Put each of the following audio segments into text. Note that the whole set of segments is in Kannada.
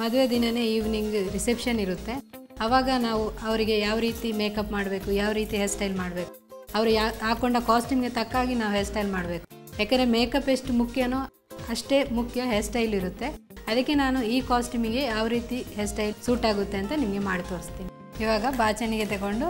ಮದುವೆ ದಿನವೇ ಈವ್ನಿಂಗ್ ರಿಸೆಪ್ಷನ್ ಇರುತ್ತೆ ಆವಾಗ ನಾವು ಅವರಿಗೆ ಯಾವ ರೀತಿ ಮೇಕಪ್ ಮಾಡಬೇಕು ಯಾವ ರೀತಿ ಹೇರ್ ಸ್ಟೈಲ್ ಮಾಡಬೇಕು ಅವರು ಯಾ ಹಾಕೊಂಡ ಕಾಸ್ಟ್ಯೂಮ್ಗೆ ತಕ್ಕಾಗಿ ನಾವು ಹೇರ್ ಸ್ಟೈಲ್ ಮಾಡಬೇಕು ಯಾಕಂದರೆ ಮೇಕಪ್ ಎಷ್ಟು ಮುಖ್ಯನೋ ಅಷ್ಟೇ ಮುಖ್ಯ ಹೇರ್ ಸ್ಟೈಲ್ ಇರುತ್ತೆ ಅದಕ್ಕೆ ನಾನು ಈ ಕಾಸ್ಟ್ಯೂಮಿಗೆ ಯಾವ ರೀತಿ ಹೇರ್ ಸ್ಟೈಲ್ ಸೂಟ್ ಆಗುತ್ತೆ ಅಂತ ನಿಮಗೆ ಮಾಡಿ ತೋರಿಸ್ತೀನಿ ಇವಾಗ ಬಾಚಣಿಗೆ ತಗೊಂಡು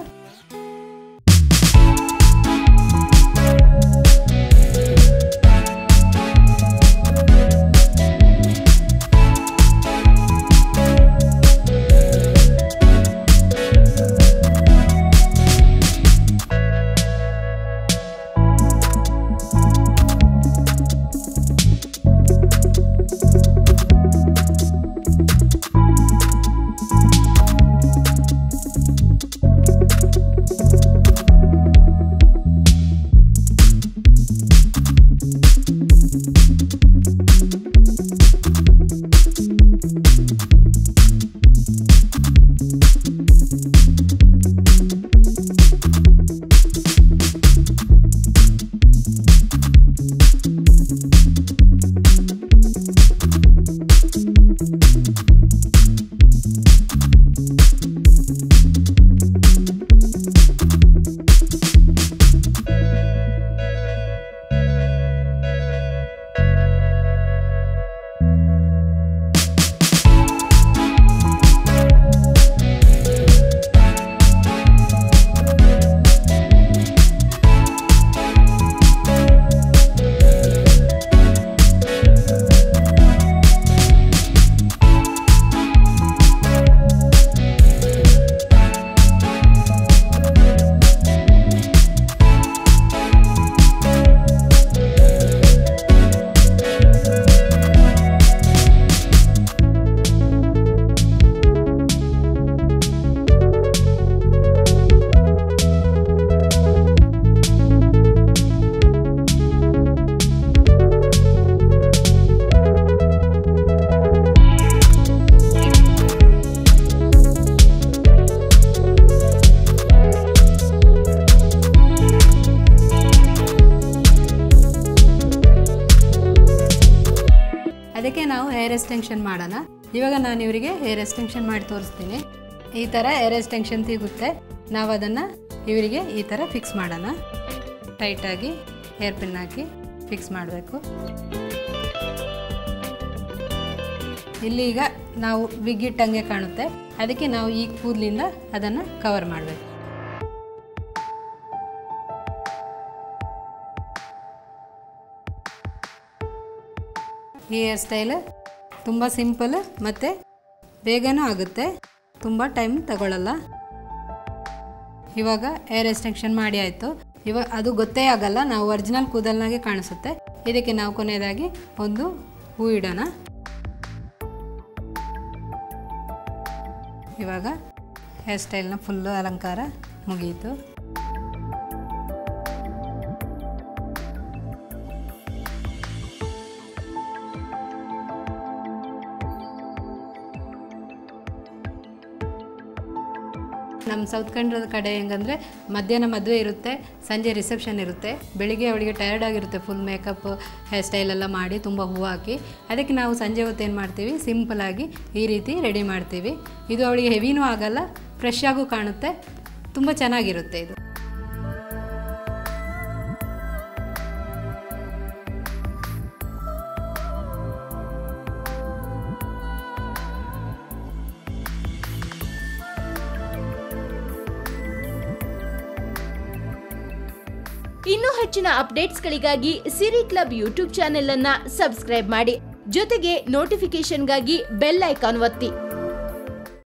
ಅದಕ್ಕೆ ನಾವು ಹೇರ್ ಎಕ್ಸ್ಟೆನ್ಷನ್ ಮಾಡೋಣ ಇವಾಗ ನಾನು ಇವರಿಗೆ ಹೇರ್ ಎಕ್ಸ್ಟೆನ್ಷನ್ ಮಾಡಿ ತೋರಿಸ್ತೀನಿ ಈ ಥರ ಹೇರ್ ಎಕ್ಸ್ಟೆನ್ಷನ್ ಸಿಗುತ್ತೆ ನಾವು ಅದನ್ನು ಇವರಿಗೆ ಈ ಥರ ಫಿಕ್ಸ್ ಮಾಡೋಣ ಟೈಟಾಗಿ ಹೇರ್ ಪಿನ್ ಹಾಕಿ ಫಿಕ್ಸ್ ಮಾಡಬೇಕು ಇಲ್ಲಿ ಈಗ ನಾವು ವಿಗ್ಗಿಟ್ಟಂಗೆ ಕಾಣುತ್ತೆ ಅದಕ್ಕೆ ನಾವು ಈ ಕೂದಲಿಂದ ಅದನ್ನು ಕವರ್ ಮಾಡಬೇಕು ಈ ಹೇರ್ ಸ್ಟೈಲ್ ತುಂಬ ಸಿಂಪಲ್ ಮತ್ತು ಬೇಗನೂ ಆಗುತ್ತೆ ತುಂಬ ಟೈಮ್ ತಗೊಳ್ಳಲ್ಲ ಇವಾಗ ಹೇರ್ ಎಕ್ಸ್ಟೆನ್ಷನ್ ಮಾಡಿ ಆಯಿತು ಇವಾಗ ಅದು ಗೊತ್ತೇ ಆಗಲ್ಲ ನಾವು ಒರಿಜಿನಲ್ ಕೂದಲ್ನಾಗೆ ಕಾಣಿಸುತ್ತೆ ಇದಕ್ಕೆ ನಾವು ಕೊನೆಯದಾಗಿ ಒಂದು ಹೂ ಇಡೋಣ ಇವಾಗ ಹೇರ್ ಸ್ಟೈಲ್ನ ಫುಲ್ಲು ಅಲಂಕಾರ ಮುಗಿಯಿತು ನಮ್ಮ ಸೌತ್ ಕನ್ನಡದ ಕಡೆ ಹೆಂಗಂದರೆ ಮಧ್ಯಾಹ್ನ ಮದುವೆ ಇರುತ್ತೆ ಸಂಜೆ ರಿಸೆಪ್ಷನ್ ಇರುತ್ತೆ ಬೆಳಿಗ್ಗೆ ಅವಳಿಗೆ ಟಯರ್ಡ್ ಆಗಿರುತ್ತೆ ಫುಲ್ ಮೇಕಪ್ ಹೇರ್ ಸ್ಟೈಲ್ ಎಲ್ಲ ಮಾಡಿ ತುಂಬ ಹೂವು ಹಾಕಿ ಅದಕ್ಕೆ ನಾವು ಸಂಜೆ ಹೊತ್ತು ಏನು ಮಾಡ್ತೀವಿ ಸಿಂಪಲಾಗಿ ಈ ರೀತಿ ರೆಡಿ ಮಾಡ್ತೀವಿ ಇದು ಅವಳಿಗೆ ಹೆವಿನೂ ಆಗಲ್ಲ ಫ್ರೆಶ್ ಆಗೂ ಕಾಣುತ್ತೆ ತುಂಬ ಚೆನ್ನಾಗಿರುತ್ತೆ ಇದು ಇನ್ನೂ ಹೆಚ್ಚಿನ ಅಪ್ಡೇಟ್ಸ್ಗಳಿಗಾಗಿ ಸಿರಿ ಕ್ಲಬ್ ಯೂಟ್ಯೂಬ್ ಚಾನೆಲ್ ಅನ್ನ ಸಬ್ಸ್ಕ್ರೈಬ್ ಮಾಡಿ ಜೊತೆಗೆ ನೋಟಿಫಿಕೇಶನ್ಗಾಗಿ ಬೆಲ್ ಐಕಾನ್ ಒತ್ತಿ